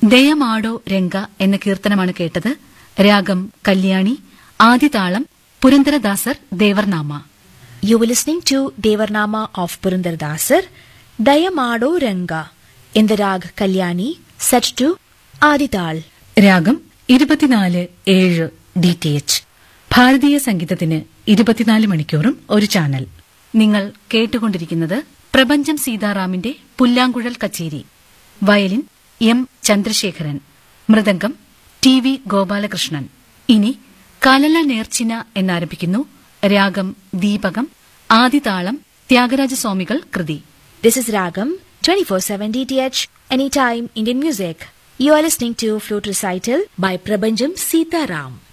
ദയമാടോ രംഗ എന്ന കീർത്തനമാണ് കേട്ടത് രാഗം Kalyani ആദിതാളം പുരന്ദരദാസർ ദേവർനാമ You were listening to Devarnama of Purandar Dasar, Dayamado Ranga, in the rag Kalyani, set to Adital. രാഗം ഇരുപത്തിനാല് ഏഴ് ഡി ടി എച്ച് ഭാരതീയ സംഗീതത്തിന് ഇരുപത്തിനാല് മണിക്കൂറും ഒരു ചാനൽ നിങ്ങൾ കേട്ടുകൊണ്ടിരിക്കുന്നത് പ്രപഞ്ചം സീതാറാമിന്റെ പുല്ലാങ്കുഴൽ കച്ചേരി വയലിൻ എം ചന്ദ്രശേഖരൻ മൃദംഗം ടി വി ഗോപാലകൃഷ്ണൻ ഇനി കലല നേർച്ചിന എന്നാരംഭിക്കുന്നു രാഗം ദീപകം ആദിതാളം ത്യാഗരാജസ്വാമികൾ കൃതി This is Ragam 24/7 DTH Anytime Indian Music. You are listening to Flute Recital by Prabhanjam Sitaram.